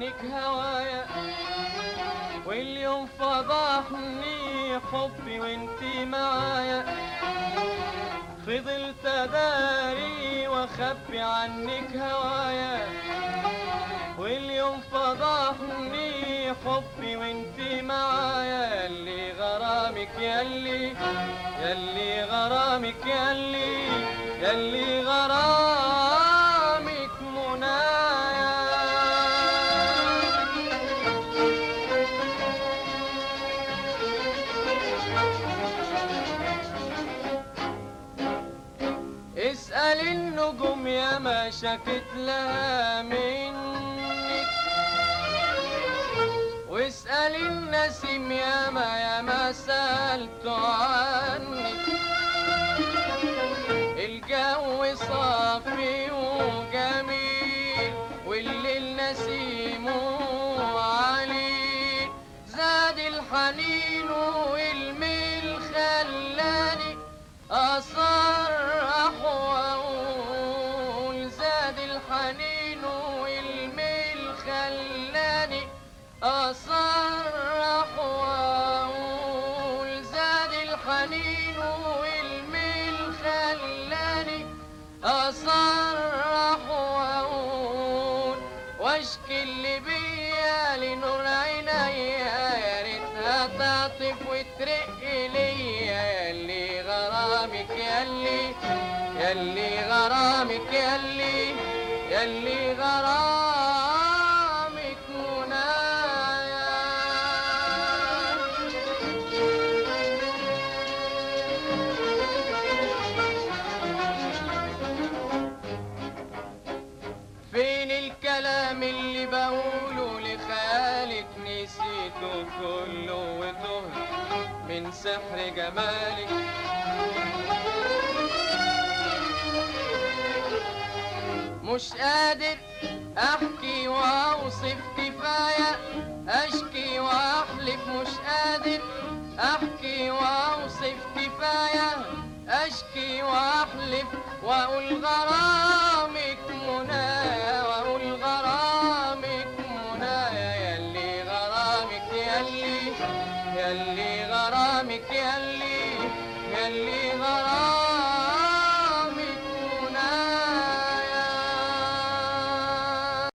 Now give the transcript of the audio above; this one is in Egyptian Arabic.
عنك هوايا واليوم فضحني حبي وانتي معايا فضلت اداري واخبي عنك هوايا واليوم فضحني حبي وانتي معايا ياللي غرامك ياللي ياللي غرامك ياللي ياللي غرامك منايا اسأل النجوم يا ما شكت لها منك واسأل النسيم يا ما يا ما سألت عنك الجو صافي وجميل والليل نسيمه عليل زاد الحنين والميل خلاني أصرح وأقول زاد الحنين والميل خلاني أصرح وأقول زاد الحنين والميل خلاني أصرح وأقول واشكي اللي بيا لنور عينيا يا ريتها تعطف وترق ليا ياللي غرامك ياللي ياللي غرامك ياللي ياللي غرامك منايا فين الكلام اللي بقوله لخالك نسيته كله وتهت من سحر جمالك مش قادر احكي واوصف كفايه اشكي واحلف مش قادر احكي واوصف كفايه اشكي واحلف واقول غرامك منايا واقول غرامك منايا ياللي غرامك ياللي ياللي غرامك ياللي